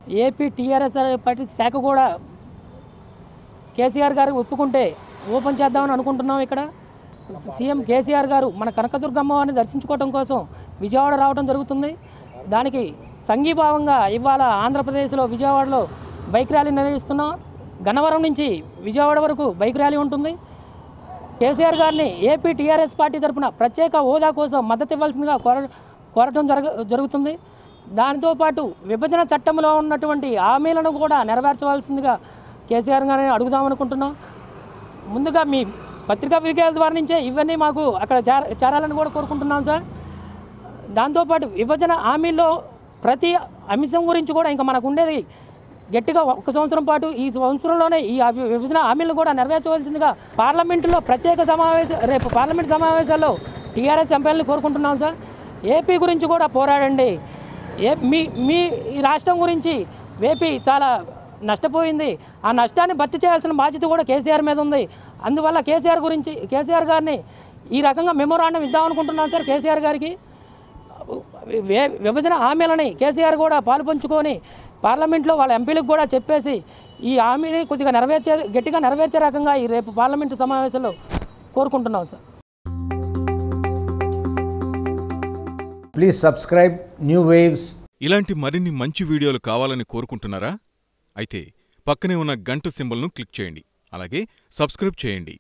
AP TRS party శాఖ కూడా కేసీఆర్ గారు ఒప్పుకుంటే ఓపెన్ చేద్దామని అనుకుంటున్నాం ఇక్కడ సీఎం కేసీఆర్ గారు మన కనకదుర్గమ్మ వారిని దర్శించుకోవడం కోసం విజయవాడ రావడం జరుగుతుంది దానికి సంఘీభావంగా ఇవాళ ఆంధ్రప్రదేశ్లో విజయవాడలో బైక్ ర్యాలీ నిర్వహిస్తున్నాం గన్నవరం నుంచి విజయవాడ వరకు బైక్ ర్యాలీ ఉంటుంది కేసీఆర్ గారిని ఏపీ టీఆర్ఎస్ పార్టీ తరపున ప్రత్యేక హోదా కోసం మద్దతు ఇవ్వాల్సిందిగా కోర కోరటం జరగ జరుగుతుంది దానితో పాటు విభజన చట్టంలో ఉన్నటువంటి హామీలను కూడా నెరవేర్చవలసిందిగా కేసీఆర్ గారిని అడుగుదామనుకుంటున్నాం ముందుగా మీ పత్రికా విలేకరుల ద్వారా నుంచే ఇవన్నీ మాకు అక్కడ చేర చేరాలని కూడా కోరుకుంటున్నాం సార్ దాంతోపాటు విభజన హామీల్లో ప్రతి అంశం గురించి కూడా ఇంకా మనకు ఉండేది గట్టిగా ఒక సంవత్సరం పాటు ఈ సంవత్సరంలోనే ఈ అభి- విభజన హామీలను కూడా నెరవేర్చవలసిందిగా పార్లమెంటులో ప్రత్యేక సమావేశ రేపు పార్లమెంట్ సమావేశాల్లో టీఆర్ఎస్ ఎంపీలను కోరుకుంటున్నాం సార్ ఏపీ గురించి కూడా పోరాడండి ఏ మీ మీ ఈ రాష్ట్రం గురించి ఏపీ చాలా నష్టపోయింది ఆ నష్టాన్ని భర్తీ చేయాల్సిన బాధ్యత కూడా కేసీఆర్ మీద ఉంది అందువల్ల కేసీఆర్ గురించి కేసీఆర్ గారిని ఈ రకంగా మెమోరాండం ఇద్దామనుకుంటున్నాను సార్ కేసీఆర్ గారికి వే- విభజన హామీలని కేసీఆర్ కూడా పాలు పంచుకొని పార్లమెంట్లో వాళ్ళ ఎంపీలకు కూడా చెప్పేసి ఈ హామీని కొద్దిగా నెరవేర్చే గట్టిగా నెరవేర్చే రకంగా ఈ రేపు పార్లమెంటు సమావేశంలో కోరుకుంటున్నాం sir Please subscribe New Waves ఇలాంటి మరిన్ని మంచి వీడియోలు కావాలని కోరుకుంటున్నారా అయితే పక్కనే ఉన్న గంట సింబల్ను క్లిక్ చేయండి అలాగే సబ్స్క్రైబ్ చేయండి